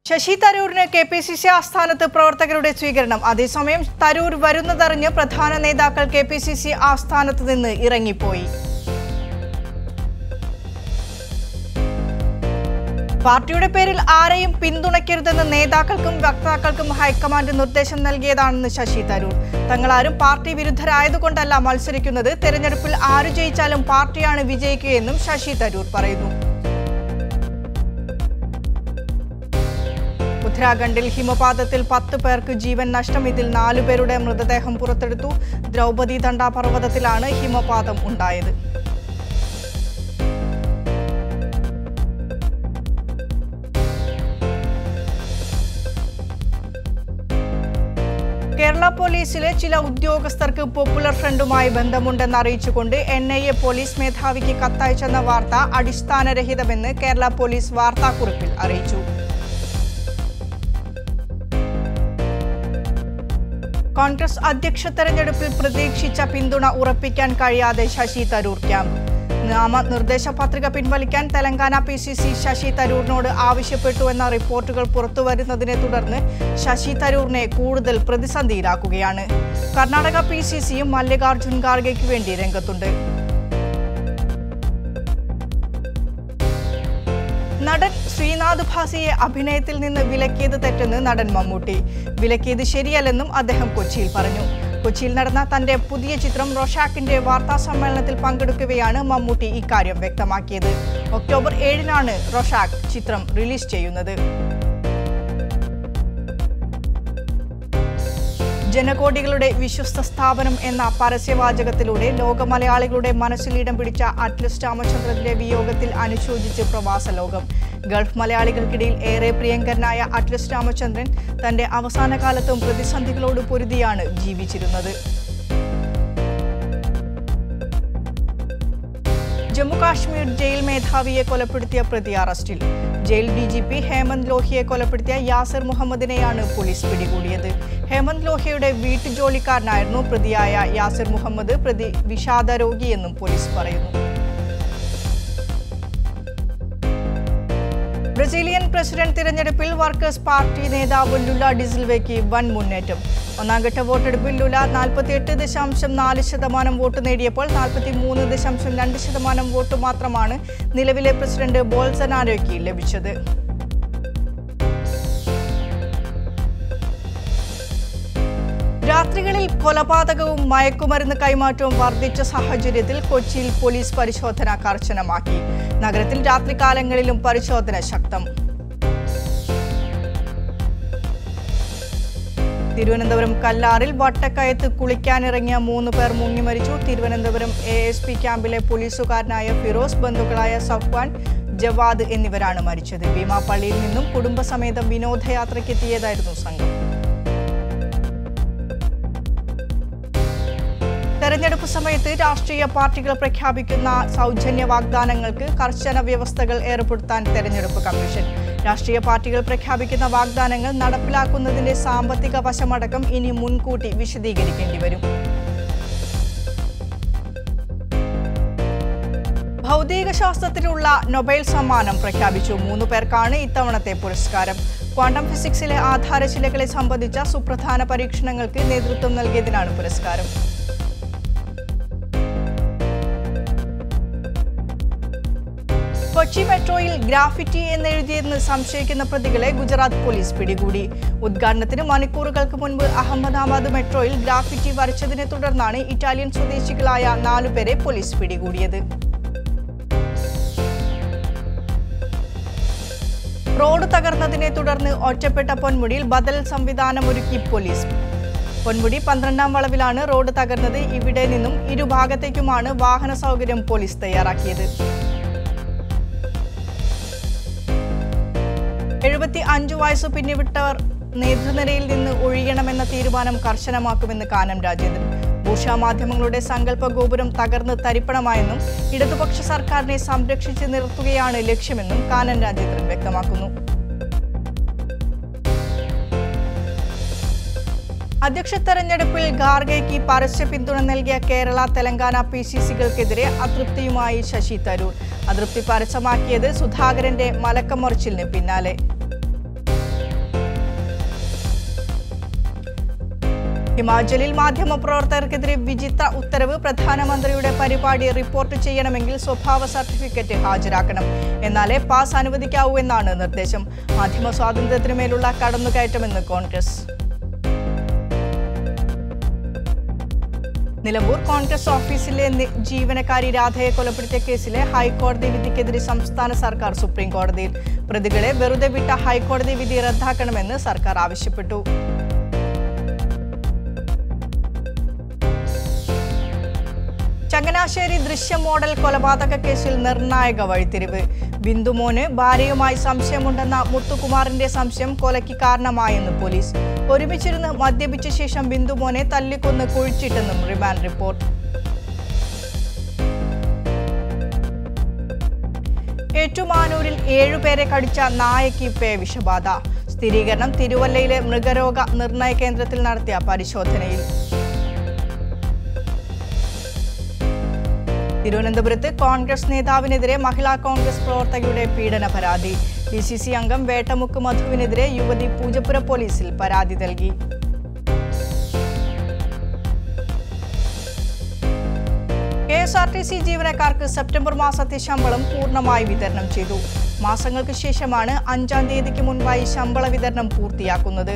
ശശി തരൂരിന് K P C C ആസ്ഥാനത്ത് പ്രവർത്തകരുടെ സ്വീകരണം അതേസമയം തരൂർ വരുന്നതറിഞ്ഞ് പ്രധാന നേതാക്കൾ കെ പി സി സി ആസ്ഥാനത്ത് നിന്ന് ഇറങ്ങിപ്പോയി പാർട്ടിയുടെ പേരിൽ ആരെയും പിന്തുണയ്ക്കരുതെന്ന് നേതാക്കൾക്കും വക്താക്കൾക്കും ഹൈക്കമാൻഡ് നിർദ്ദേശം നൽകിയതാണെന്ന് ശശി തരൂർ തങ്ങളാരും പാർട്ടി വിരുദ്ധരായതുകൊണ്ടല്ല മത്സരിക്കുന്നത് തെരഞ്ഞെടുപ്പിൽ ആരു ജയിച്ചാലും പാർട്ടിയാണ് വിജയിക്കുകയെന്നും ശശി തരൂർ പറയുന്നു ഉത്തരാഖണ്ഡിൽ ഹിമപാതത്തിൽ പത്ത് പേർക്ക് ജീവൻ നഷ്ടം ഇതിൽ നാലു പേരുടെ മൃതദേഹം പുറത്തെടുത്തു ദ്രൗപദി തണ്ട പർവ്വതത്തിലാണ് ഹിമപാതം ഉണ്ടായത് കേരള പോലീസിലെ ചില ഉദ്യോഗസ്ഥർക്ക് പോപ്പുലർ ഫ്രണ്ടുമായി ബന്ധമുണ്ടെന്ന് അറിയിച്ചുകൊണ്ട് എൻ ഐ എ പോലീസ് മേധാവിക്ക് കത്തയച്ചെന്ന വാർത്ത അടിസ്ഥാനരഹിതമെന്ന് കേരള പോലീസ് വാർത്താക്കുറിപ്പിൽ അറിയിച്ചു കോൺഗ്രസ് അധ്യക്ഷ തെരഞ്ഞെടുപ്പിൽ പ്രതീക്ഷിച്ച പിന്തുണ ഉറപ്പിക്കാൻ കഴിയാതെ ശശി തരൂർ ക്യാമ്പ് നാമനിർദ്ദേശ പത്രിക പിൻവലിക്കാൻ Telangana P C C Shashi തരൂരിനോട് ആവശ്യപ്പെട്ടുവെന്ന റിപ്പോർട്ടുകൾ പുറത്തുവരുന്നതിനെ തുടർന്ന് ശശി തരൂരിനെ കൂടുതൽ പ്രതിസന്ധിയിലാക്കുകയാണ് കർണാടക പി സി സിയും മല്ലികാർജുൻ ഖാർഗെയ്ക്ക് വേണ്ടി രംഗത്തുണ്ട് നടൻ ശ്രീനാഥ് ഭാസിയെ അഭിനയത്തിൽ നിന്ന് വിലക്കിയത് തെറ്റെന്ന് നടൻ മമ്മൂട്ടി വിലക്കിയത് ശരിയല്ലെന്നും അദ്ദേഹം കൊച്ചിയിൽ പറഞ്ഞു കൊച്ചിയിൽ നടന്ന തന്റെ പുതിയ ചിത്രം റൊഷാക്കിന്റെ വാർത്താ സമ്മേളനത്തിൽ പങ്കെടുക്കവെയാണ് മമ്മൂട്ടി ഇക്കാര്യം വ്യക്തമാക്കിയത് ഒക്ടോബർ ഏഴിനാണ് റൊഷാക്ക് ചിത്രം റിലീസ് ചെയ്യുന്നത് ജനകോടികളുടെ വിശ്വസ്ത സ്ഥാപനം എന്ന പരസ്യവാചകത്തിലൂടെ ലോക മലയാളികളുടെ മനസ്സിൽ ഇടം പിടിച്ച അറ്റ്ലസ് രാമചന്ദ്രന്റെ വിയോഗത്തിൽ അനുശോചിച്ച് പ്രവാസ ലോകം ഗൾഫ് മലയാളികൾക്കിടയിൽ ഏറെ പ്രിയങ്കരനായ അറ്റ്ലസ് രാമചന്ദ്രൻ തന്റെ അവസാന കാലത്തും പ്രതിസന്ധികളോട് പൊരുതിയാണ് ജീവിച്ചിരുന്നത് ജമ്മുകാശ്മീർ ജയിൽ മേധാവിയെ കൊലപ്പെടുത്തിയ പ്രതി അറസ്റ്റിൽ jail D G P Hemant ലോഹിയെ കൊലപ്പെടുത്തിയ യാസിർ മുഹമ്മദിനെയാണ് പോലീസ് പിടികൂടിയത് ഹേമന്ത് ലോഹിയുടെ വീട്ടുജോലിക്കാരനായിരുന്നു പ്രതിയായ യാസിർ മുഹമ്മദ് പ്രതി വിഷാദരോഗിയെന്നും പോലീസ് പറയുന്നു ബ്രസീലിയൻ പ്രസിഡന്റ് തിരഞ്ഞെടുപ്പിൽ വർക്കേഴ്സ് പാർട്ടി നേതാവ് ലുല ഡിസിൽവയ്ക്ക് വൻ മുന്നേറ്റം ഒന്നാംഘട്ട വോട്ടെടുപ്പിൽ ലുല നാൽപ്പത്തിയെട്ട് ദശാംശം നാല് ശതമാനം വോട്ട് നേടിയപ്പോൾ നാൽപ്പത്തി മൂന്ന് ദശാംശം രണ്ട് ശതമാനം വോട്ട് മാത്രമാണ് നിലവിലെ പ്രസിഡന്റ് ബോൾസനാരോയ്ക്ക് ലഭിച്ചത് രാത്രികളിൽ കൊലപാതകവും മയക്കുമരുന്ന് കൈമാറ്റവും വർദ്ധിച്ച സാഹചര്യത്തിൽ കൊച്ചിയിൽ പോലീസ് പരിശോധന കർശനമാക്കി നഗരത്തിൽ രാത്രികാലങ്ങളിലും പരിശോധന ശക്തം തിരുവനന്തപുരം കല്ലാറിൽ വട്ടക്കയത്ത് കുളിക്കാനിറങ്ങിയ മൂന്ന് പേർ മുങ്ങി മരിച്ചു തിരുവനന്തപുരം എ എസ് പി ക്യാമ്പിലെ പോലീസുകാരനായ ഫിറോസ് ബന്ധുക്കളായ സഫ്വാൻ ജവാദ് എന്നിവരാണ് മരിച്ചത് ഭീമാപ്പള്ളിയിൽ നിന്നും കുടുംബസമേതം വിനോദയാത്രയ്ക്കെത്തിയതായിരുന്നു സംഘം തെരഞ്ഞെടുപ്പ് സമയത്ത് രാഷ്ട്രീയ പാർട്ടികൾ പ്രഖ്യാപിക്കുന്ന സൗജന്യ വാഗ്ദാനങ്ങൾക്ക് കർശന വ്യവസ്ഥകൾ ഏർപ്പെടുത്താൻ തെരഞ്ഞെടുപ്പ് കമ്മീഷൻ രാഷ്ട്രീയ പാർട്ടികൾ പ്രഖ്യാപിക്കുന്ന വാഗ്ദാനങ്ങൾ നടപ്പിലാക്കുന്നതിന്റെ സാമ്പത്തിക വശമടക്കം ഇനി മുൻകൂട്ടി വിശദീകരിക്കേണ്ടി വരും ഭൗതിക ശാസ്ത്രത്തിനുള്ള നൊബേൽ സമ്മാനം പ്രഖ്യാപിച്ചു മൂന്ന് പേർക്കാണ് ഇത്തവണത്തെ പുരസ്കാരം ക്വാണ്ടം ഫിസിക്സിലെ ആധാരശിലകളെ സംബന്ധിച്ച സുപ്രധാന പരീക്ഷണങ്ങൾക്ക് നേതൃത്വം നൽകിയതിനാണ് പുരസ്കാരം കൊച്ചി മെട്രോയിൽ ഗ്രാഫിറ്റി എന്നെഴുതിയെന്ന് സംശയിക്കുന്ന പ്രതികളെ ഗുജറാത്ത് പോലീസ് പിടികൂടി ഉദ്ഘാടനത്തിന് മണിക്കൂറുകൾക്ക് മുൻപ് അഹമ്മദാബാദ് മെട്രോയിൽ ഗ്രാഫിറ്റി വരച്ചതിനെ തുടർന്നാണ് ഇറ്റാലിയൻ സ്വദേശികളായ നാലുപേരെ പോലീസ് പിടികൂടിയത് റോഡ് തകർന്നതിനെ തുടർന്ന് ഒറ്റപ്പെട്ട പൊന്മുടിയിൽ ബദൽ സംവിധാനമൊരുക്കി പോലീസ് പൊന്മുടി പന്ത്രണ്ടാം വളവിലാണ് റോഡ് തകർന്നത് ഇവിടെ നിന്നും ഇരുഭാഗത്തേക്കുമാണ് വാഹന സൗകര്യം പോലീസ് തയ്യാറാക്കിയത് എഴുപത്തി അഞ്ചു വയസ്സ് പിന്നിവിട്ടവർ നേതൃനിരയിൽ നിന്ന് ഒഴിയണമെന്ന തീരുമാനം കർശനമാക്കുമെന്ന് കാനം രാജേന്ദ്രൻ ഭൂഷ മാധ്യമങ്ങളുടെ സങ്കല്പ ഗോപുരം തകർന്ന് തരിപ്പണമായെന്നും ഇടതുപക്ഷ സർക്കാരിനെ സംരക്ഷിച്ച് നിർത്തുകയാണ് ലക്ഷ്യമെന്നും കാനം രാജേന്ദ്രൻ വ്യക്തമാക്കുന്നു അധ്യക്ഷ തെരഞ്ഞെടുപ്പിൽ ഖാർഗെയ്ക്ക് പരസ്യ പിന്തുണ നൽകിയ കേരള തെലങ്കാന പി സി സികൾക്കെതിരെ അതൃപ്തിയുമായി ശശി തരൂർ അതൃപ്തി പരസ്യമാക്കിയത് സുധാകരന്റെ മലക്കമറിച്ചിലിന് പിന്നാലെ ഹിമാചലിൽ മാധ്യമപ്രവർത്തകർക്കെതിരെ വിചിത്ര ഉത്തരവ് പ്രധാനമന്ത്രിയുടെ പരിപാടി റിപ്പോർട്ട് ചെയ്യണമെങ്കിൽ സ്വഭാവ സർട്ടിഫിക്കറ്റ് ഹാജരാക്കണം എന്നാലേ പാസ് അനുവദിക്കാവൂ എന്നാണ് നിർദ്ദേശം മാധ്യമ സ്വാതന്ത്ര്യത്തിനു മേലുള്ള കടന്നുകയറ്റമെന്ന് കോൺഗ്രസ് നിലമ്പൂർ കോൺഗ്രസ് ഓഫീസിലെ നി- ജീവനക്കാരി രാധയെ കൊലപ്പെടുത്തിയ കേസിലെ ഹൈക്കോടതി വിധിക്കെതിരെ സംസ്ഥാന സർക്കാർ സുപ്രീം കോടതിയിൽ പ്രതികളെ വെറുതെ വിട്ട ഹൈക്കോടതി വിധി റദ്ദാക്കണമെന്ന് സർക്കാർ ആവശ്യപ്പെട്ടു ചങ്ങനാശ്ശേരി ദൃശ്യ മോഡൽ കൊലപാതക കേസിൽ നിർണായക വഴിത്തിരിവ് ബിന്ദുമോന് ഭാര്യയുമായി സംശയമുണ്ടെന്ന മുത്തുകുമാറിന്റെ സംശയം കൊലയ്ക്ക് കാരണമായെന്ന് പോലീസ് ഒരുമിച്ചിരുന്ന് മദ്യപിച്ച ശേഷം ബിന്ദുമോനെ തല്ലിക്കൊന്ന് കുഴിച്ചിട്ടെന്നും റിമാൻഡ് റിപ്പോർട്ട് ഏറ്റുമാനൂരിൽ ഏഴുപേരെ കടിച്ച നായയ്ക്ക് പേ വിഷബാധ സ്ഥിരീകരണം തിരുവല്ലയിലെ മൃഗരോഗ നിർണയ കേന്ദ്രത്തിൽ നടത്തിയ പരിശോധനയിൽ തിരുവനന്തപുരത്ത് കോൺഗ്രസ് നേതാവിനെതിരെ മഹിളാ കോൺഗ്രസ് പ്രവർത്തകയുടെ പീഡന പരാതി ഡി സി സി അംഗം വേട്ടമുക്ക് മധുവിനെതിരെ യുവതി പൂജപ്പുര പോലീസിൽ പരാതി നൽകി K S R T C ജീവനക്കാർക്ക് സെപ്റ്റംബർ മാസത്തെ ശമ്പളം പൂർണ്ണമായി വിതരണം ചെയ്തു മാസങ്ങൾക്ക് ശേഷമാണ് അഞ്ചാം തീയതിക്ക് മുൻപായി ശമ്പള വിതരണം പൂർത്തിയാക്കുന്നത്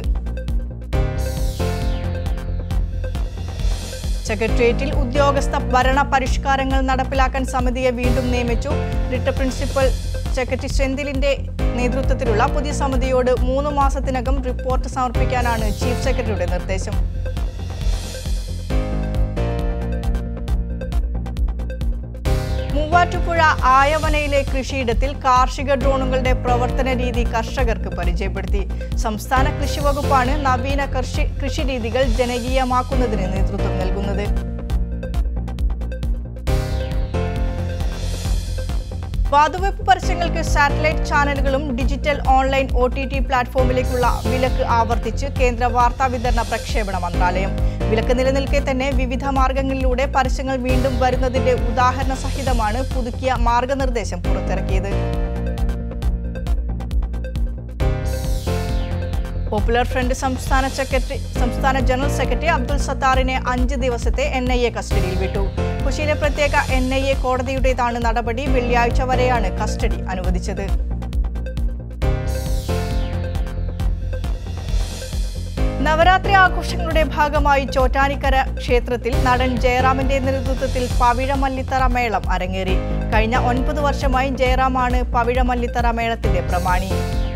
സെക്രട്ടേറിയറ്റിൽ ഉദ്യോഗസ്ഥ ഭരണ പരിഷ്കാരങ്ങൾ നടപ്പിലാക്കാൻ സമിതിയെ വീണ്ടും നിയമിച്ചു റിട്ട പ്രിൻസിപ്പൽ സെക്രട്ടറി സെന്തിലിന്റെ നേതൃത്വത്തിലുള്ള പുതിയ സമിതിയോട് മൂന്ന് മാസത്തിനകം റിപ്പോർട്ട് സമർപ്പിക്കാനാണ് ചീഫ് സെക്രട്ടറിയുടെ നിർദ്ദേശം മൂവാറ്റുപുഴ ആയവനയിലെ കൃഷിയിടത്തിൽ കാർഷിക ഡ്രോണുകളുടെ പ്രവർത്തന രീതി കർഷകർക്ക് പരിചയപ്പെടുത്തി സംസ്ഥാന കൃഷി വകുപ്പാണ് നവീന കൃഷി കൃഷിരീതികൾ ജനകീയമാക്കുന്നതിന് നേതൃത്വം നൽകുന്നത് വാതുവെപ്പ് പരസ്യങ്ങൾക്ക് സാറ്റലൈറ്റ് ചാനലുകളും digital online O T T പ്ലാറ്റ്ഫോമിലേക്കുള്ള വിലക്ക് ആവർത്തിച്ച് കേന്ദ്ര വാർത്താ വിതരണ പ്രക്ഷേപണ മന്ത്രാലയം വിലക്ക് നിലനിൽക്കെ തന്നെ വിവിധ മാർഗങ്ങളിലൂടെ പരസ്യങ്ങൾ വീണ്ടും വരുന്നതിന്റെ ഉദാഹരണ സഹിതമാണ് പുതുക്കിയ മാർഗനിർദ്ദേശം പുറത്തിറക്കിയത് പോപ്പുലർ ഫ്രണ്ട് സംസ്ഥാന സെക്രട്ടറി സംസ്ഥാന ജനറൽ സെക്രട്ടറി അബ്ദുൾ സത്താറിനെ അഞ്ച് ദിവസത്തെ എൻ ഐ എ കസ്റ്റഡിയിൽ വിട്ടു കൊച്ചിയിലെ പ്രത്യേക എൻ ഐ എ കോടതിയുടേതാണ് നടപടി വെള്ളിയാഴ്ച വരെയാണ് കസ്റ്റഡി അനുവദിച്ചത് നവരാത്രി ആഘോഷങ്ങളുടെ ഭാഗമായി ചോറ്റാനിക്കര ക്ഷേത്രത്തിൽ നടൻ ജയറാമിന്റെ നേതൃത്വത്തിൽ പവിഴമല്ലിത്തറ മേളം അരങ്ങേറി കഴിഞ്ഞ ഒൻപത് വർഷമായി ജയറാമാണ് പവിഴമല്ലിത്തറ മേളത്തിന്റെ പ്രമാണി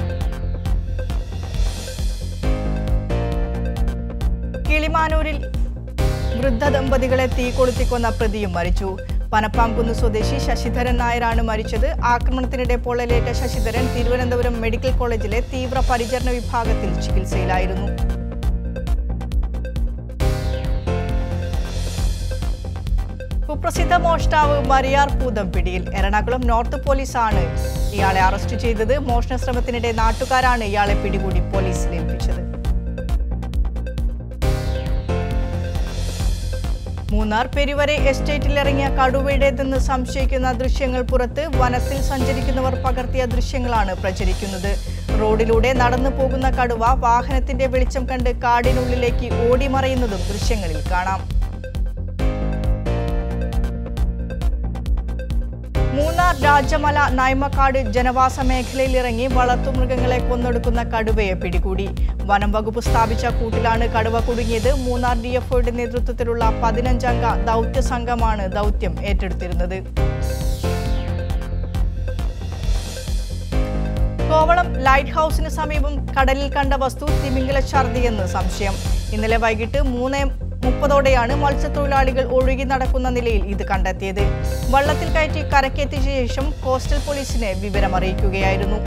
കിളിമാനൂരിൽ വൃദ്ധ ദമ്പതികളെ തീ കൊളുത്തിക്കൊന്ന പ്രതിയും മരിച്ചു പനപ്പാംകുന്ന് സ്വദേശി ശശിധരൻ നായരാണ് മരിച്ചത് ആക്രമണത്തിനിടെ പൊള്ളലേറ്റ ശശിധരൻ തിരുവനന്തപുരം മെഡിക്കൽ കോളേജിലെ തീവ്ര പരിചരണ വിഭാഗത്തിൽ ചികിത്സയിലായിരുന്നു കുപ്രസിദ്ധ മോഷ്ടാവ് മരിയാർ പൂതം പിടിയിൽ എറണാകുളം നോർത്ത് പോലീസാണ് ഇയാളെ അറസ്റ്റ് ചെയ്തത് മോഷണ ശ്രമത്തിനിടെ നാട്ടുകാരാണ് ഇയാളെ പിടികൂടി പോലീസിൽ ഏൽപ്പിച്ചത് മൂന്നാർ പെരുവരെ എസ്റ്റേറ്റിൽ ഇറങ്ങിയ കടുവയുടേതെന്ന് സംശയിക്കുന്ന ദൃശ്യങ്ങൾ പുറത്ത് വനത്തിൽ സഞ്ചരിക്കുന്നവർ പകർത്തിയ ദൃശ്യങ്ങളാണ് പ്രചരിക്കുന്നത് റോഡിലൂടെ നടന്നു പോകുന്ന കടുവ വാഹനത്തിന്റെ വെളിച്ചം കണ്ട് കാടിനുള്ളിലേക്ക് ഓടിമറയുന്നതും ദൃശ്യങ്ങളിൽ കാണാം മൂന്നാർ രാജമല നായ്മക്കാട് ജനവാസ മേഖലയിൽ ഇറങ്ങി വളർത്തുമൃഗങ്ങളെ കൊന്നൊടുക്കുന്ന കടുവയെ പിടികൂടി വനം വകുപ്പ് സ്ഥാപിച്ച കൂട്ടിലാണ് കടുവ കുടുങ്ങിയത് മൂന്നാർ ഡി എഫ്ഒയുടെ നേതൃത്വത്തിലുള്ള പതിനഞ്ചംഗ ദൗത്യ സംഘമാണ് ദൗത്യം ഏറ്റെടുത്തിരുന്നത് കോവളം ലൈറ്റ് ഹൗസിന് സമീപം കടലിൽ കണ്ട വസ്തു തിമിംഗല ഛർദിയെന്ന് സംശയം ഇന്നലെ വൈകിട്ട് മൂന്ന് മുപ്പതോടെയാണ് മത്സ്യത്തൊഴിലാളികൾ ഒഴുകി നടക്കുന്ന നിലയിൽ ഇത് കണ്ടെത്തിയത് വള്ളത്തിൽ കയറ്റി കരക്കെത്തിയ ശേഷം കോസ്റ്റൽ പോലീസിനെ വിവരമറിയിക്കുകയായിരുന്നു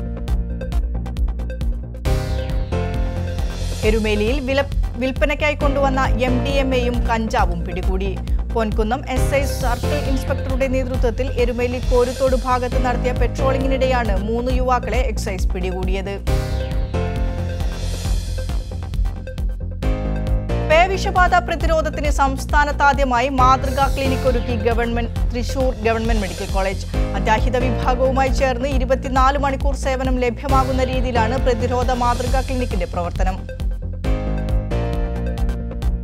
എരുമേലിയിൽ വില വിൽപ്പനയ്ക്കായി കൊണ്ടുവന്ന എം ഡി എം എയും കഞ്ചാവും പിടികൂടി പൊൻകുന്നം എസ് ഐ സർക്കിൾ ഇൻസ്പെക്ടറുടെ നേതൃത്വത്തിൽ എരുമേലി കോരുത്തോട് ഭാഗത്ത് നടത്തിയ പെട്രോളിംഗിനിടെയാണ് മൂന്ന് യുവാക്കളെ എക്സൈസ് പിടികൂടിയത് പേവിഷബാധ പ്രതിരോധത്തിന് സംസ്ഥാനത്താദ്യമായി മാതൃകാ ക്ലിനിക് ഒരുക്കി government Thrissur government medical college അത്യാഹിത വിഭാഗവുമായി ചേർന്ന് ഇരുപത്തിനാല് മണിക്കൂർ സേവനം ലഭ്യമാകുന്ന രീതിയിലാണ് പ്രതിരോധ മാതൃകാ ക്ലിനിക്കിന്റെ പ്രവർത്തനം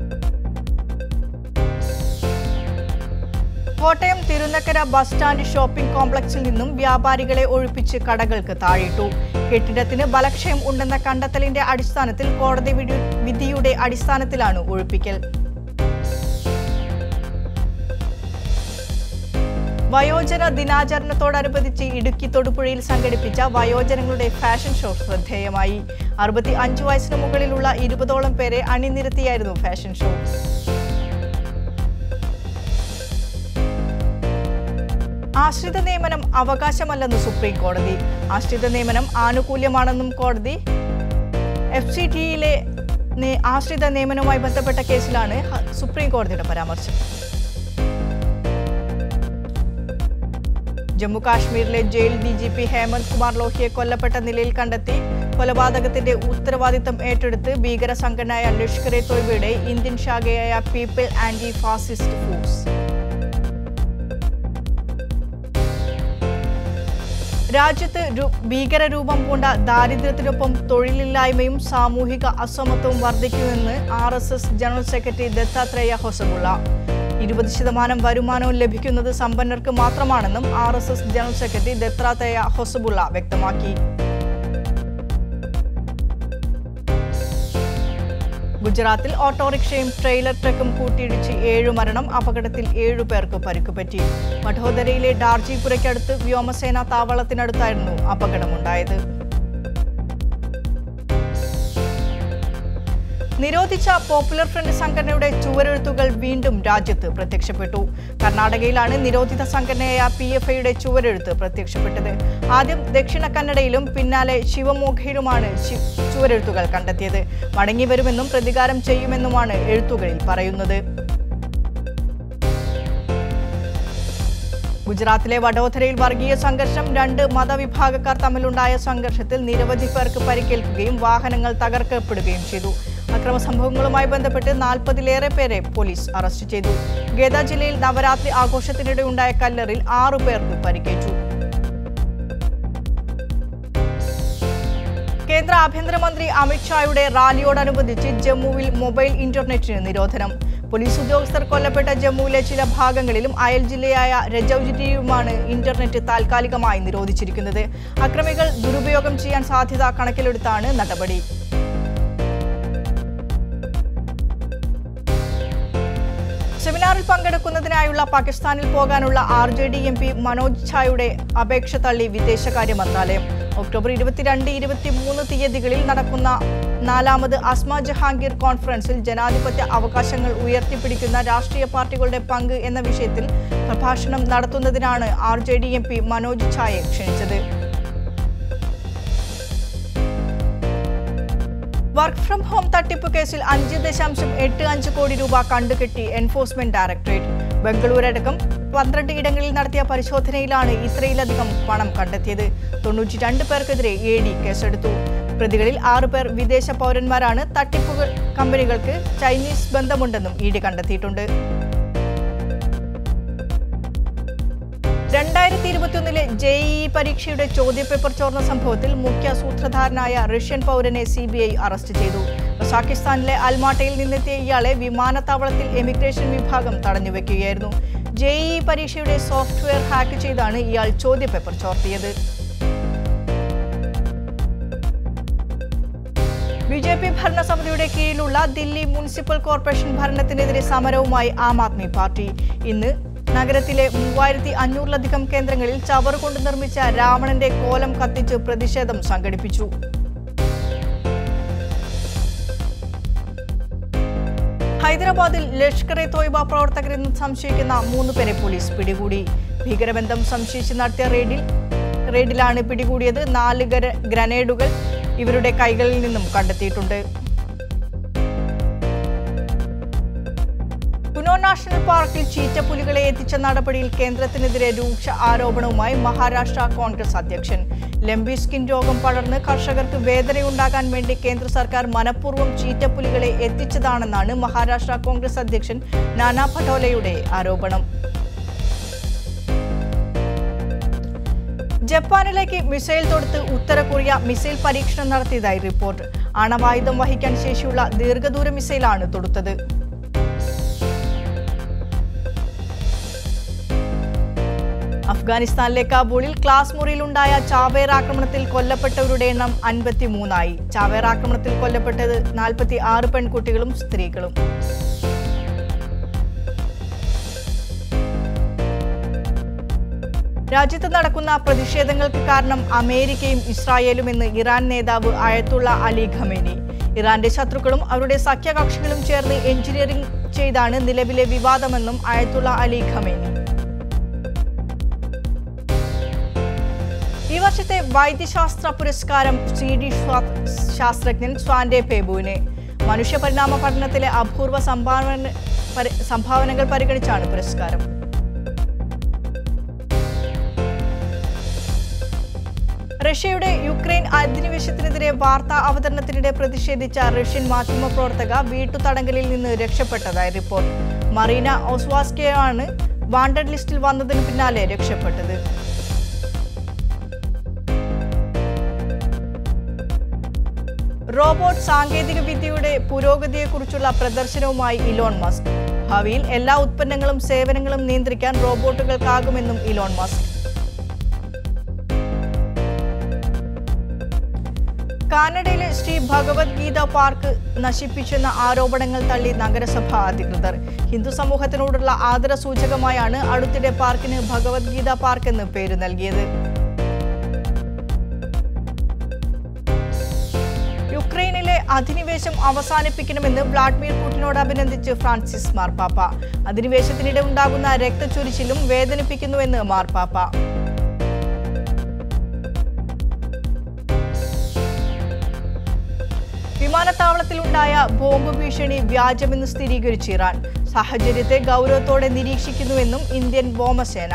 Kottayam Thirunakkara bus stand shopping കോംപ്ലക്സിൽ നിന്നും വ്യാപാരികളെ ഒഴിപ്പിച്ച് കടകൾക്ക് താഴിട്ടു കെട്ടിടത്തിന് ബലക്ഷയം ഉണ്ടെന്ന കണ്ടെത്തലിന്റെ അടിസ്ഥാനത്തിൽ കോടതി വിധി- വിധിയുടെ അടിസ്ഥാനത്തിലാണ് ഒഴിപ്പിക്കൽ വയോജന ദിനാചരണത്തോടനുബന്ധിച്ച് ഇടുക്കി തൊടുപുഴയിൽ സംഘടിപ്പിച്ച വയോജനങ്ങളുടെ ഫാഷൻ ഷോ ശ്രദ്ധേയമായി അറുപത്തി അഞ്ച് വയസ്സിന് മുകളിലുള്ള ഇരുപതോളം പേരെ അണിനിരത്തിയായിരുന്നു ഫാഷൻ ഷോ ആശ്രിത നിയമനം അവകാശമല്ലെന്ന് സുപ്രീം കോടതി ആശ്രിത നിയമനം ആനുകൂല്യമാണെന്നും കോടതി എഫ് സി ടിയിലെ ആശ്രിത നിയമനവുമായി ബന്ധപ്പെട്ട കേസിലാണ് ഹ- സുപ്രീം കോടതിയുടെ പരാമർശം ജമ്മു കാശ്മീരിലെ jail D G P Hemant Kumar ലോഹിയെ കൊല്ലപ്പെട്ട നിലയിൽ കണ്ടെത്തി കൊലപാതകത്തിന്റെ ഉത്തരവാദിത്തം ഏറ്റെടുത്ത് ഭീകര സംഘടനയായ ലഷ്കർ എ തോയ്ബയുടെ ഇന്ത്യൻ ശാഖയായ പീപ്പിൾ ആന്റി ഫാസിസ്റ്റ് ഫോഴ്സ് രാജ്യത്ത് രു- ഭീകരരൂപം പൂണ്ട ദാരിദ്ര്യത്തിനൊപ്പം തൊഴിലില്ലായ്മയും സാമൂഹിക അസമത്വവും വർദ്ധിക്കുമെന്ന് R S S general secretary Dattatreya Hosabale ഇരുപത് ശതമാനം വരുമാനവും ലഭിക്കുന്നത് സമ്പന്നർക്ക് മാത്രമാണെന്നും R S S general secretary Dattatreya Hosabale വ്യക്തമാക്കി ഗുജറാത്തിൽ ഓട്ടോറിക്ഷയും ട്രെയിലർ ട്രക്കും കൂട്ടിയിടിച്ച് ഏഴു മരണം അപകടത്തിൽ ഏഴു പേർക്ക് പരിക്കുപറ്റി വഡോദരയിലെ ഡാർജിപുരയ്ക്കടുത്ത് വ്യോമസേനാ താവളത്തിനടുത്തായിരുന്നു അപകടമുണ്ടായത് നിരോധിച്ച പോപ്പുലർ ഫ്രണ്ട് സംഘടനയുടെ ചുവരെഴുത്തുകൾ വീണ്ടും രാജ്യത്ത് പ്രത്യക്ഷപ്പെട്ടു കർണാടകയിലാണ് നിരോധിത സംഘടനയായ പി എഫ് ഐയുടെ ചുവരെഴുത്ത് പ്രത്യക്ഷപ്പെട്ടത് ആദ്യം ദക്ഷിണ കന്നഡയിലും പിന്നാലെ ശിവമോഘയിലുമാണ് ശി- ചുവരെഴുത്തുകൾ കണ്ടെത്തിയത് മടങ്ങി വരുമെന്നും പ്രതികാരം ചെയ്യുമെന്നുമാണ് എഴുത്തുകളിൽ പറയുന്നത് ഗുജറാത്തിലെ വഡോദരയിൽ വർഗീയ സംഘർഷം രണ്ട് മതവിഭാഗക്കാർ തമ്മിലുണ്ടായ സംഘർഷത്തിൽ നിരവധി പേർക്ക് പരിക്കേൽക്കുകയും വാഹനങ്ങൾ തകർക്കപ്പെടുകയും ചെയ്തു അക്രമ സംഭവങ്ങളുമായി ബന്ധപ്പെട്ട് നാൽപ്പതിലേറെ പേരെ പോലീസ് അറസ്റ്റ് ചെയ്തു ഗേദ ജില്ലയിൽ നവരാത്രി ആഘോഷത്തിനിടെ ഉണ്ടായ കല്ലറിൽ ആറു പേർക്ക് പരിക്കേറ്റു കേന്ദ്ര ആഭ്യന്തരമന്ത്രി അമിത്ഷായുടെ റാലിയോടനുബന്ധിച്ച് ജമ്മുവിൽ മൊബൈൽ ഇന്റർനെറ്റിന് നിരോധനം പോലീസ് ഉദ്യോഗസ്ഥർ കൊല്ലപ്പെട്ട ജമ്മുവിലെ ചില ഭാഗങ്ങളിലും അയൽ ജില്ലയായ രജൌജിയിലുമാണ് ഇന്റർനെറ്റ് താൽക്കാലികമായി നിരോധിച്ചിരിക്കുന്നത് അക്രമികൾ ദുരുപയോഗം ചെയ്യാൻ സാധ്യത കണക്കിലെടുത്താണ് നടപടി സെമിനാറിൽ പങ്കെടുക്കുന്നതിനായുള്ള പാകിസ്ഥാനിൽ പോകാനുള്ള R J D M P Manoj ഝായുടെ അപേക്ഷ തള്ളി വിദേശകാര്യ മന്ത്രാലയം ഒക്ടോബർ ഇരുപത്തിരണ്ട് ഇരുപത്തിമൂന്ന് തീയതികളിൽ നടക്കുന്ന നാലാമത് അസ്മ ജഹാംഗീർ കോൺഫറൻസിൽ ജനാധിപത്യ അവകാശങ്ങൾ ഉയർത്തിപ്പിടിക്കുന്ന രാഷ്ട്രീയ പാർട്ടികളുടെ പങ്ക് എന്ന വിഷയത്തിൽ പ്രഭാഷണം നടത്തുന്നതിനാണ് R J D M P Manoj ഝായെ ക്ഷണിച്ചത് വർക്ക് ഫ്രം ഹോം തട്ടിപ്പ് കേസിൽ അഞ്ച് ദശാംശം എട്ട് അഞ്ച് കോടി രൂപ കണ്ടുകെട്ടി എൻഫോഴ്സ്മെന്റ് ഡയറക്ടറേറ്റ് ബംഗളൂരടക്കം പന്ത്രണ്ട് ഇടങ്ങളിൽ നടത്തിയ പരിശോധനയിലാണ് ഇത്രയിലധികം പണം കണ്ടെത്തിയത് തൊണ്ണൂറ്റി രണ്ട് പേർക്കെതിരെ എ ഡി കേസെടുത്തു പ്രതികളിൽ ആറു പേർ വിദേശ പൗരന്മാരാണ് തട്ടിപ്പ് കമ്പനികൾക്ക് ചൈനീസ് ബന്ധമുണ്ടെന്നും ഇ ഡി കണ്ടെത്തിയിട്ടുണ്ട് രണ്ടായിരത്തി ഇരുപത്തിയൊന്നിലെ ജെഇഇ പരീക്ഷയുടെ ചോദ്യപേപ്പർ ചോർന്ന സംഭവത്തിൽ മുഖ്യ സൂത്രധാരനായ റഷ്യൻ പൗരനെ സി ബി ഐ അറസ്റ്റ് ചെയ്തു കസാഖിസ്ഥാനിലെ അൽമാട്ടയിൽ നിന്നെത്തിയ ഇയാളെ വിമാനത്താവളത്തിൽ എമിഗ്രേഷൻ വിഭാഗം തടഞ്ഞുവെക്കുകയായിരുന്നു ജെഇഇ പരീക്ഷയുടെ സോഫ്റ്റ്വെയർ ഹാക്ക് ചെയ്താണ് ഇയാൾ ചോദ്യപേപ്പർ ചോർത്തിയത് ബി ജെ പി ഭരണസമിതിയുടെ കീഴിലുള്ള ദില്ലി മുനിസിപ്പൽ കോർപ്പറേഷൻ ഭരണത്തിനെതിരെ സമരവുമായി ആം ആദ്മി പാർട്ടി ഇന്ന് നഗരത്തിലെ മൂവായിരത്തി അഞ്ഞൂറിലധികം കേന്ദ്രങ്ങളിൽ ചവറുകൊണ്ട് നിർമ്മിച്ച രാവണന്റെ കോലം കത്തിച്ച് പ്രതിഷേധം സംഘടിപ്പിച്ചു ഹൈദരാബാദിൽ ലഷ്കർ എ തോയ്ബ പ്രവർത്തകരെന്ന് സംശയിക്കുന്ന മൂന്ന് പേരെ പോലീസ് പിടികൂടി ഭീകരബന്ധം സംശയിച്ച് നടത്തിയ റെയ്ഡിൽ റെയ്ഡിലാണ് പിടികൂടിയത് നാല് ഗര- ഗ്രനേഡുകൾ ഇവരുടെ കൈകളിൽ നിന്നും കണ്ടെത്തിയിട്ടുണ്ട് കുനോ നാഷണൽ പാർക്കിൽ ചീറ്റപ്പുലികളെ എത്തിച്ച നടപടിയിൽ കേന്ദ്രത്തിനെതിരെ രൂക്ഷ ആരോപണവുമായി മഹാരാഷ്ട്ര കോൺഗ്രസ് അധ്യക്ഷൻ ലംബി സ്കിൻ രോഗം പടർന്ന് കർഷകർക്ക് വേദനയുണ്ടാകാൻ വേണ്ടി കേന്ദ്ര സർക്കാർ മനഃപൂർവ്വം ചീറ്റപ്പുലികളെ എത്തിച്ചതാണെന്നാണ് മഹാരാഷ്ട്ര കോൺഗ്രസ് അധ്യക്ഷൻ നാനാ പട്ടോലെയുടെ ആരോപണം ജപ്പാനിലേക്ക് മിസൈൽ തൊടുത്ത് ഉത്തര കൊറിയ മിസൈൽ പരീക്ഷണം നടത്തിയതായി റിപ്പോർട്ട് അണവായുധം വഹിക്കാൻ ശേഷിയുള്ള ദീർഘദൂര മിസൈലാണ് തൊടുത്തത് അഫ്ഗാനിസ്ഥാനിലെ കാബൂളിൽ ക്ലാസ് മുറിയിലുണ്ടായ ചാവേർ ആക്രമണത്തിൽ കൊല്ലപ്പെട്ടവരുടെ എണ്ണം അൻപത്തി മൂന്നായി ചാവേർ ആക്രമണത്തിൽ കൊല്ലപ്പെട്ടത് നാൽപ്പത്തി ആറ് പെൺകുട്ടികളും സ്ത്രീകളും രാജ്യത്ത് നടക്കുന്ന പ്രതിഷേധങ്ങൾക്ക് കാരണം അമേരിക്കയും ഇസ്രായേലും എന്ന് ഇറാൻ നേതാവ് അയത്തുള്ള അലി ഖമേനി ഇറാന്റെ ശത്രുക്കളും അവരുടെ സഖ്യകക്ഷികളും ചേർന്ന് എഞ്ചിനീയറിംഗ് ചെയ്താണ് നിലവിലെ വിവാദമെന്നും അയത്തുള്ള അലി ഖമേനി ഈ വർഷത്തെ വൈദ്യശാസ്ത്ര പുരസ്കാരം സ്വീഡിഷ് സ്വാ- ശാസ്ത്രജ്ഞൻ സ്വാൻഡെ പേബുവിന് മനുഷ്യപരിണാമ പഠനത്തിലെ അപൂർവ സംഭാവന പരി- സംഭാവനകൾ പരിഗണിച്ചാണ് പുരസ്കാരം റഷ്യയുടെ യുക്രൈൻ അധിനിവേശത്തിനെതിരെ വാർത്താ അവതരണത്തിനിടെ പ്രതിഷേധിച്ച റഷ്യൻ മാധ്യമപ്രവർത്തക വീട്ടുതടങ്കലിൽ നിന്ന് രക്ഷപ്പെട്ടതായി റിപ്പോർട്ട് മറീന ഓസ്വാസ്കയാണ് വാണ്ടഡ് ലിസ്റ്റിൽ വന്നതിന് പിന്നാലെ രക്ഷപ്പെട്ടത് റോബോട്ട് സാങ്കേതിക വിദ്യയുടെ പുരോഗതിയെക്കുറിച്ചുള്ള പ്രദർശനവുമായി ഇലോൺ മസ്ക് ഭാവിയിൽ എല്ലാ ഉത്പന്നങ്ങളും സേവനങ്ങളും നിയന്ത്രിക്കാൻ റോബോട്ടുകൾക്കാകുമെന്നും ഇലോൺ മസ്ക് കാനഡയിലെ ശ്രീ ഭഗവത്ഗീത പാർക്ക് നശിപ്പിച്ചെന്ന ആരോപണങ്ങൾ തള്ളി നഗരസഭ അധികൃതർ ഹിന്ദു സമൂഹത്തിനോടുള്ള ആദര സൂചകമായാണ് അടുത്തിടെ പാർക്കിന് ഭഗവത്ഗീത പാർക്ക് എന്ന് പേര് നൽകിയത് യുക്രൈനിലെ അധിനിവേശം അവസാനിപ്പിക്കണമെന്ന് വ്ളാഡിമിർ പുടിനോട് അഭിനന്ദിച്ച് ഫ്രാൻസിസ് മാർപ്പാപ്പ അധിനിവേശത്തിനിടെ ഉണ്ടാകുന്ന രക്തച്ചൊരിച്ചിലും വേദനിപ്പിക്കുന്നുവെന്ന് മാർപ്പാപ്പ വിമാനത്താവളത്തിലുണ്ടായ ബോംബ് ഭീഷണി വ്യാജമെന്ന് സ്ഥിരീകരിച്ച് ഇറാൻ സാഹചര്യത്തെ ഗൗരവത്തോടെ നിരീക്ഷിക്കുന്നുവെന്നും ഇന്ത്യൻ വ്യോമസേന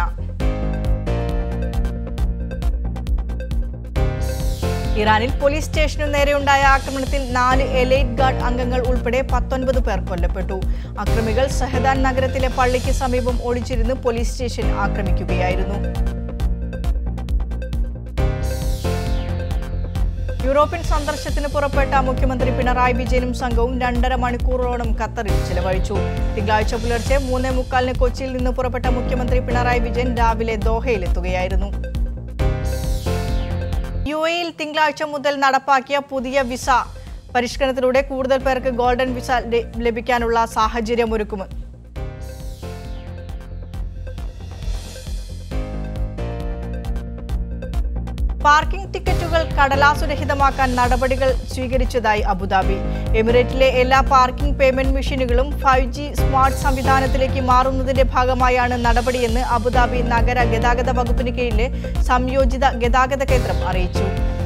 ഇറാനിൽ പോലീസ് സ്റ്റേഷനു നേരെയുണ്ടായ ആക്രമണത്തിൽ നാല് എലൈറ്റ് ഗാർഡ് അംഗങ്ങൾ ഉൾപ്പെടെ പത്തൊൻപത് പേർ കൊല്ലപ്പെട്ടു അക്രമികൾ സഹദാൻ നഗരത്തിലെ പള്ളിക്ക് സമീപം ഒളിച്ചിരുന്ന് പോലീസ് സ്റ്റേഷൻ ആക്രമിക്കുകയായിരുന്നു യൂറോപ്യൻ സന്ദർശനത്തിന് പുറപ്പെട്ട മുഖ്യമന്ത്രി പിണറായി വിജയനും സംഘവും രണ്ടര മണിക്കൂറോളം ഖത്തറിൽ ചിലവഴിച്ചു തിങ്കളാഴ്ച പുലർച്ചെ മൂന്നേ മുക്കാലിന് കൊച്ചിയിൽ നിന്ന് പുറപ്പെട്ട മുഖ്യമന്ത്രി പിണറായി വിജയൻ രാവിലെ ദോഹയിലെത്തുകയായിരുന്നു യു എയിൽ തിങ്കളാഴ്ച മുതൽ നടപ്പാക്കിയ പുതിയ വിസ പരിഷ്കരണത്തിലൂടെ കൂടുതൽ പേർക്ക് ഗോൾഡൻ വിസ ല- ലഭിക്കാനുള്ള സാഹചര്യമൊരുക്കും പാർക്കിംഗ് ടിക്കറ്റുകൾ കടലാസുരഹിതമാക്കാൻ നടപടികൾ സ്വീകരിച്ചതായി അബുദാബി എമിറേറ്റിലെ എല്ലാ പാർക്കിംഗ് പേയ്മെന്റ് മെഷീനുകളും ഫൈവ് ജി സ്മാർട്ട് സംവിധാനത്തിലേക്ക് മാറുന്നതിന്റെ ഭാഗമായാണ് നടപടിയെന്ന് അബുദാബി നഗര ഗതാഗത വകുപ്പിന് കീഴിലെ സംയോജിത ഗതാഗത കേന്ദ്രം അറിയിച്ചു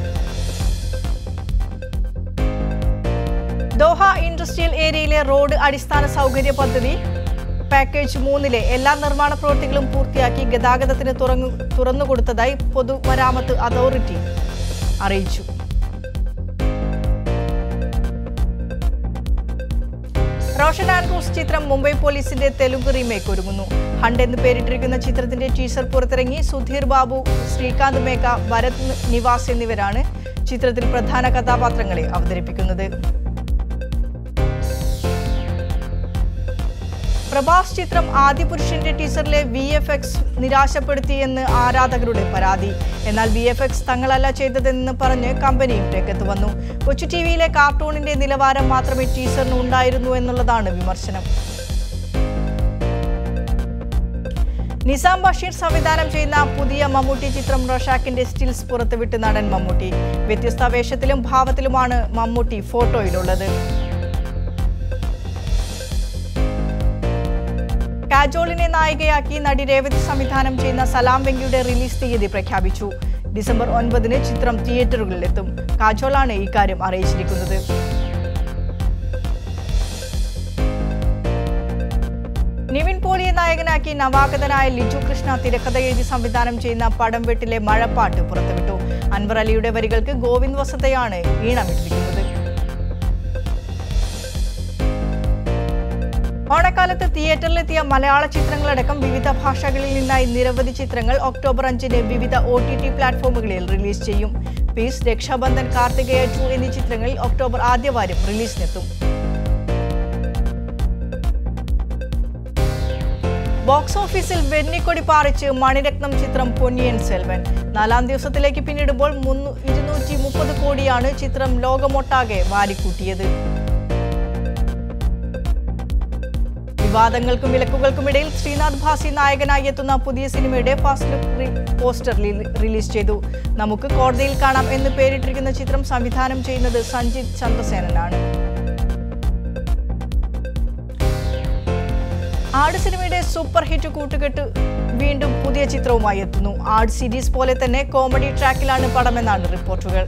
ദോഹ ഇൻഡസ്ട്രിയൽ ഏരിയയിലെ റോഡ് അടിസ്ഥാന സൗകര്യ പദ്ധതി പാക്കേജ് മൂന്നിലെ എല്ലാ നിർമ്മാണ പ്രവൃത്തികളും പൂർത്തിയാക്കി ഗതാഗതത്തിന് തുറന്നു തുറന്നുകൊടുത്തതായി പൊതുമരാമത്ത് അതോറിറ്റി അറിയിച്ചു റോഷൻ ആൻഡ്രൂസ് ചിത്രം മുംബൈ പോലീസിന്റെ തെലുങ്ക് റീമേക്ക് ഒരുങ്ങുന്നു ഹണ്ട് എന്ന് പേരിട്ടിരിക്കുന്ന ചിത്രത്തിന്റെ ടീസർ പുറത്തിറങ്ങി സുധീർ ബാബു ശ്രീകാന്ത് മേഘ ഭരത് നിവാസ് എന്നിവരാണ് ചിത്രത്തിൽ പ്രധാന കഥാപാത്രങ്ങളെ അവതരിപ്പിക്കുന്നത് പ്രഭാസ് ചിത്രം ആദിപുരുഷന്റെ ടീസറിലെ വി എഫ് എക്സ് നിരാശപ്പെടുത്തിയെന്ന് ആരാധകരുടെ പരാതി എന്നാൽ വി എഫ് എക്സ് തങ്ങളല്ല ചെയ്തതെന്ന് പറഞ്ഞ് കമ്പനിയും രംഗത്ത് വന്നു കൊച്ചു ടി വിയിലെ കാർട്ടൂണിന്റെ നിലവാരം മാത്രമേ ടീസറിന് ഉണ്ടായിരുന്നു എന്നുള്ളതാണ് വിമർശനം നിസാം ബഷീർ സംവിധാനം ചെയ്യുന്ന പുതിയ മമ്മൂട്ടി ചിത്രം റോഷാക്കിന്റെ സ്റ്റിൽസ് പുറത്തുവിട്ട് നടൻ മമ്മൂട്ടി വ്യത്യസ്ത വേഷത്തിലും ഭാവത്തിലുമാണ് മമ്മൂട്ടി ഫോട്ടോയിലുള്ളത് കാജോളിനെ നായികയാക്കി നടി രേവതി സംവിധാനം ചെയ്യുന്ന സലാം വെങ്കിയുടെ റിലീസ് തീയതി പ്രഖ്യാപിച്ചു ഡിസംബർ ഒൻപതിന് ചിത്രം തിയേറ്ററുകളിലെത്തും കാജോളാണ് ഇക്കാര്യം അറിയിച്ചിരിക്കുന്നത് നിവിൻ പോളിയെ നായകനാക്കി നവാഗതനായ ലിജു കൃഷ്ണ തിരക്കഥ എഴുതി സംവിധാനം ചെയ്യുന്ന പടം വെട്ടിലെ മഴപ്പാട്ട് പുറത്തുവിട്ടു അൻവർ അലിയുടെ വരികൾക്ക് ഗോവിന്ദ് വസതയാണ് ഈണമിട്ടിരിക്കുന്നത് ഓണക്കാലത്ത് തിയേറ്ററിലെത്തിയ മലയാള ചിത്രങ്ങളടക്കം വിവിധ ഭാഷകളിൽ നിന്നായി നിരവധി ചിത്രങ്ങൾ ഒക്ടോബർ അഞ്ചിന് വിവിധ ഒ ടി ടി പ്ലാറ്റ്ഫോമുകളിൽ റിലീസ് ചെയ്യും പീസ് രക്ഷാബന്ധൻ കാർത്തികേയ ടു എന്നീ ചിത്രങ്ങളിൽ ഒക്ടോബർ ആദ്യവാരം റിലീസിനെത്തും ബോക്സ് ഓഫീസിൽ വെന്നിക്കൊടി പാറിച്ച് മണിരത്നം ചിത്രം പൊന്നിയൻ സെൽവൻ നാലാം ദിവസത്തിലേക്ക് പിന്നിടുമ്പോൾ മുന്നൂ ഇരുന്നൂറ്റി മുപ്പത് കോടിയാണ് ചിത്രം ലോകമൊട്ടാകെ വാരിക്കൂട്ടിയത് വിവാദങ്ങൾക്കും വിലക്കുകൾക്കുമിടയിൽ ശ്രീനാഥ് ഭാസി നായകനായി എത്തുന്ന പുതിയ സിനിമയുടെ ഫസ്റ്റ് ലുക്ക് പോസ്റ്റർ റിലീ- റിലീസ് ചെയ്തു നമുക്ക് കോടതിയിൽ കാണാം എന്ന് പേരിട്ടിരിക്കുന്ന ചിത്രം സംവിധാനം ചെയ്യുന്നത് സഞ്ജിത് ചന്ദ്രസേനനാണ് ആട് സിനിമയുടെ സൂപ്പർ ഹിറ്റ് കൂട്ടുകെട്ട് വീണ്ടും പുതിയ ചിത്രവുമായി എത്തുന്നു ആട് സീരീസ് പോലെ തന്നെ കോമഡി ട്രാക്കിലാണ് പടമെന്നാണ് റിപ്പോർട്ടുകൾ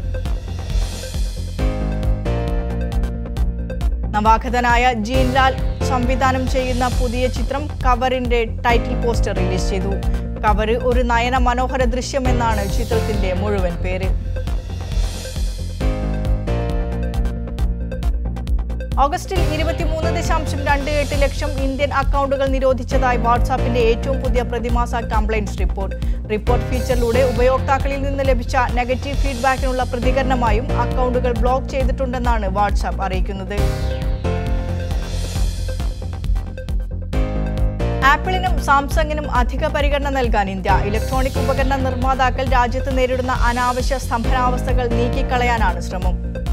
നവാഗതനായ ജീൻലാൽ സംവിധാനം ചെയ്യുന്ന പുതിയ ചിത്രം കവറിന്റെ ടൈറ്റിൽ പോസ്റ്റർ റിലീസ് ചെയ്തു കവറ് ഒരു നയന മനോഹര ദൃശ്യമെന്നാണ് ചിത്രത്തിന്റെ മുഴുവൻ പേര് ഓഗസ്റ്റിൽ ഇരുപത്തിമൂന്ന് ദശാംശം രണ്ട് എട്ട് ലക്ഷം ഇന്ത്യൻ അക്കൗണ്ടുകൾ നിരോധിച്ചതായി വാട്സാപ്പിന്റെ ഏറ്റവും പുതിയ പ്രതിമാസ കംപ്ലയിന്റ്സ് റിപ്പോർട്ട് റിപ്പോർട്ട് ഫീച്ചറിലൂടെ ഉപയോക്താക്കളിൽ നിന്ന് ലഭിച്ച നെഗറ്റീവ് ഫീഡ്ബാക്കിനുള്ള പ്രതികരണമായും അക്കൗണ്ടുകൾ ബ്ലോക്ക് ചെയ്തിട്ടുണ്ടെന്നാണ് വാട്സാപ്പ് അറിയിക്കുന്നത് ആപ്പിളിനും സാംസങ്ങിനും അധിക പരിഗണന നൽകാൻ ഇന്ത്യ ഇലക്ട്രോണിക് ഉപകരണ നിർമ്മാതാക്കൾ രാജ്യത്ത് നേരിടുന്ന അനാവശ്യ സ്തംഭനാവസ്ഥകൾ നീക്കിക്കളയാനാണ് ശ്രമം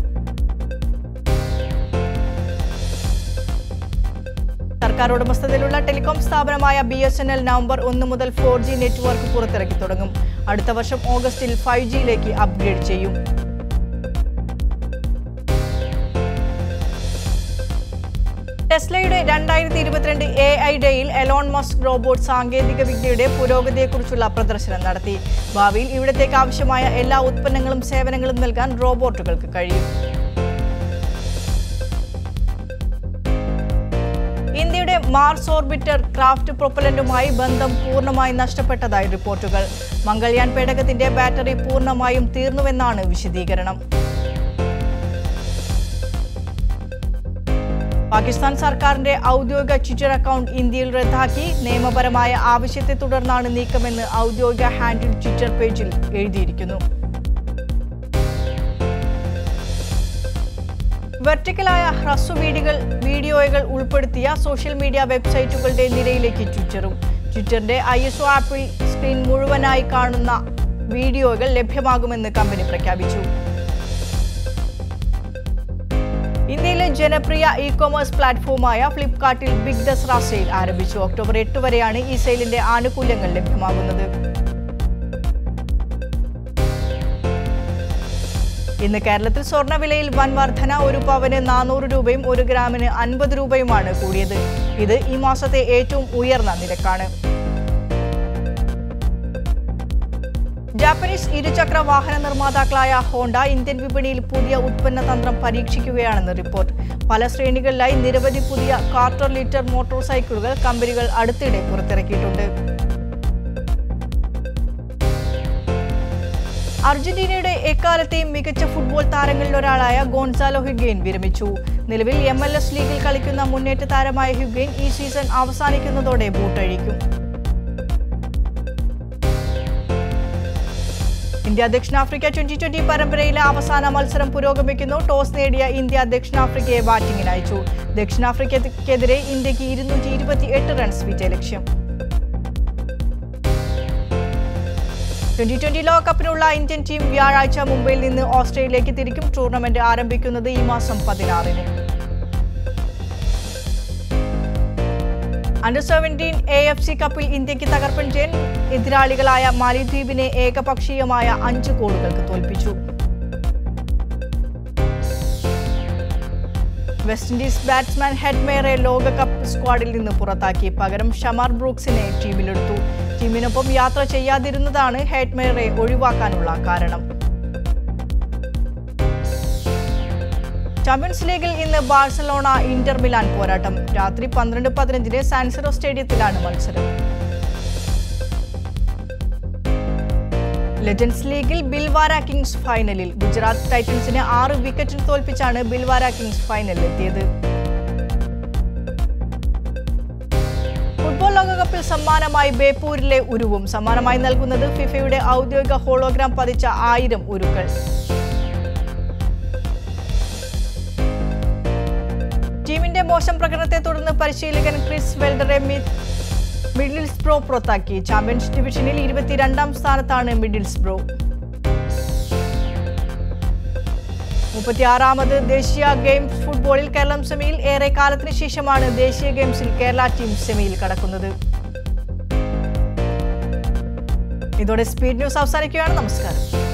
സർക്കാർ ഉടമസ്ഥതയിലുള്ള ടെലികോം സ്ഥാപനമായ B S N L November ഒന്ന് മുതൽ ഫോർ ജി നെറ്റ്വർക്ക് പുറത്തിറക്കി തുടങ്ങും അടുത്ത വർഷം ഓഗസ്റ്റിൽ ഫൈവ് ജിയിലേക്ക് അപ്ഗ്രേഡ് ചെയ്യും ടെസ്ലയുടെ രണ്ടായിരത്തി ഇരുപത്തിരണ്ട് എ ഐ ഡേയിൽ എലോൺ മസ്ക് റോബോട്ട് സാങ്കേതിക വിദ്യയുടെ പുരോഗതിയെക്കുറിച്ചുള്ള പ്രദർശനം നടത്തി ഭാവിയിൽ ഇവിടത്തേക്ക് ആവശ്യമായ എല്ലാ ഉത്പന്നങ്ങളും സേവനങ്ങളും നൽകാൻ റോബോട്ടുകൾക്ക് കഴിയും ഇന്ത്യയുടെ മാർസ് ഓർബിറ്റർ ക്രാഫ്റ്റ് പ്രൊപ്പലന്റുമായി ബന്ധം പൂർണ്ണമായി നഷ്ടപ്പെട്ടതായി റിപ്പോർട്ടുകൾ മംഗൾയാൻ പേടകത്തിന്റെ ബാറ്ററി പൂർണ്ണമായും തീർന്നുവെന്നാണ് വിശദീകരണം പാകിസ്ഥാൻ സർക്കാരിന്റെ ഔദ്യോഗിക ട്വിറ്റർ അക്കൗണ്ട് ഇന്ത്യയിൽ റദ്ദാക്കി നിയമപരമായ ആവശ്യത്തെ തുടർന്നാണ് നീക്കമെന്ന് ഔദ്യോഗിക ഹാൻഡിൽ ട്വിറ്റർ പേജിൽ എഴുതിയിരിക്കുന്നു വെർട്ടിക്കലായ ഹ്രസ്വ വീഡിയോകൾ വീഡിയോകൾ ഉൾപ്പെടുത്തിയ സോഷ്യൽ മീഡിയ വെബ്സൈറ്റുകളുടെ നിരയിലേക്ക് ട്വിറ്ററും ട്വിറ്ററിന്റെ ഐ എസ് ഒ ആപ്പിൽ സ്ക്രീൻ മുഴുവനായി കാണുന്ന വീഡിയോകൾ ലഭ്യമാകുമെന്ന് കമ്പനി പ്രഖ്യാപിച്ചു ഇന്ത്യയിലെ ജനപ്രിയ ഇ കൊമേഴ്സ് പ്ലാറ്റ്ഫോമായ ഫ്ലിപ്കാർട്ടിൽ ബിഗ് ദസറ സെയിൽ ആരംഭിച്ചു ഒക്ടോബർ എട്ട് വരെയാണ് ഈ സെയിലിന്റെ ആനുകൂല്യങ്ങൾ ലഭ്യമാകുന്നത് ഇന്ന് കേരളത്തിൽ സ്വർണ്ണവിലയിൽ വൻ വർധന ഒരു പവന് നാനൂറ് രൂപയും ഒരു ഗ്രാമിന് അൻപത് രൂപയുമാണ് കൂടിയത് ഇത് ഈ മാസത്തെ ഏറ്റവും ഉയർന്ന നിരക്കാണ് ജാപ്പനീസ് ഇരുചക്ര വാഹന നിർമ്മാതാക്കളായ ഹോണ്ട ഇന്ത്യൻ വിപണിയിൽ പുതിയ ഉത്പന്ന തന്ത്രം പരീക്ഷിക്കുകയാണെന്ന് റിപ്പോർട്ട് പല ശ്രേണികളിലായി നിരവധി പുതിയ കാർട്ടർ ലിറ്റർ മോട്ടോർ സൈക്കിളുകൾ കമ്പനികൾ അടുത്തിടെ പുറത്തിറക്കിയിട്ടുണ്ട് അർജന്റീനയുടെ എക്കാലത്തെയും മികച്ച ഫുട്ബോൾ താരങ്ങളിൽ ഒരാളായ ഗോൺസാലോ ഹ്യുഗെയിൻ വിരമിച്ചു നിലവിൽ എം എൽ എസ് ലീഗിൽ കളിക്കുന്ന മുന്നേറ്റ താരമായ ഹ്യുഗെയിൻ ഈ സീസൺ അവസാനിക്കുന്നതോടെ ബൂട്ടഴിക്കും ഇന്ത്യ ദക്ഷിണാഫ്രിക്ക ട്വന്റി ട്വന്റി പരമ്പരയിലെ അവസാന മത്സരം പുരോഗമിക്കുന്നു ടോസ് നേടിയ ഇന്ത്യ ദക്ഷിണാഫ്രിക്കയെ ബാറ്റിംഗിന് അയച്ചു ദക്ഷിണാഫ്രിക്കയ്ക്കെതിരെ ഇന്ത്യക്ക് ഇരുന്നൂറ്റി ഇരുപത്തി എട്ട് റൺസ് വിജയലക്ഷ്യം ട്വന്റി ട്വന്റി ലോകകപ്പിനുള്ള ഇന്ത്യൻ ടീം വ്യാഴാഴ്ച മുംബൈയിൽ നിന്ന് ഓസ്ട്രേലിയയിലേക്ക് തിരിക്കും ടൂർണമെന്റ് ആരംഭിക്കുന്നത് ഈ മാസം പതിനാറിന് under seventeen A F C കപ്പിൽ ഇന്ത്യക്ക് തകർപ്പൻ ജയൻ എതിരാളികളായ മാലിദ്വീപിനെ ഏകപക്ഷീയമായ അഞ്ച് ഗോളുകൾക്ക് തോൽപ്പിച്ചു വെസ്റ്റ് ഇൻഡീസ് ബാറ്റ്സ്മാൻ ഹെഡ്മേറെ ലോകകപ്പ് സ്ക്വാഡിൽ നിന്ന് പുറത്താക്കി പകരം ഷമാർ ബ്രൂക്സിനെ ടീമിലെടുത്തു ടീമിനൊപ്പം യാത്ര ചെയ്യാതിരുന്നതാണ് ഹെഡ്മേറെ ഒഴിവാക്കാനുള്ള കാരണം ചാമ്പ്യൻസ് ലീഗിൽ ഇന്ന് ബാഴ്സലോണ ഇന്റർ മിലാൻ പോരാട്ടം രാത്രി പന്ത്രണ്ട് പതിനഞ്ചിന് സാൻസിറോ സ്റ്റേഡിയത്തിലാണ് മത്സരം ലെജൻസ് ലീഗിൽ ബിൽവാര കിങ്സ് ഫൈനലിൽ ഗുജറാത്ത് ടൈറ്റൻസിനെ ആറ് വിക്കറ്റിന് തോൽപ്പിച്ചാണ് ബിൽവാര കിങ്സ് ഫൈനലിലെത്തിയത് ഫുട്ബോൾ ലോകകപ്പിൽ സമ്മാനമായി ബേപ്പൂരിലെ ഉരുവും സമ്മാനമായി നൽകുന്നത് ഫിഫയുടെ ഔദ്യോഗിക ഹോളോഗ്രാം പതിച്ച ആയിരം ഉരുക്കൾ ടീമിന്റെ മോശം പ്രകടനത്തെ തുടർന്ന് പരിശീലകൻ ക്രിസ് വെൽഡറെ മി- മിഡിൽസ് ബ്രോ പുറത്താക്കി ചാമ്പ്യൻസ് ഡിവിഷനിൽ ഇരുപത്തിരണ്ടാം സ്ഥാനത്താണ് മിഡിൽസ് ബ്രോ മുപ്പത്തിയാറാമത് ദേശീയ ഗെയിംസ് ഫുട്ബോളിൽ കേരളം സെമിയിൽ ഏറെ കാലത്തിന് ശേഷമാണ് ദേശീയ ഗെയിംസിൽ കേരള ടീം സെമിയിൽ കടക്കുന്നത് ഇതോടെ സ്പീഡ് ന്യൂസ് അവസാനിക്കുകയാണ് നമസ്കാരം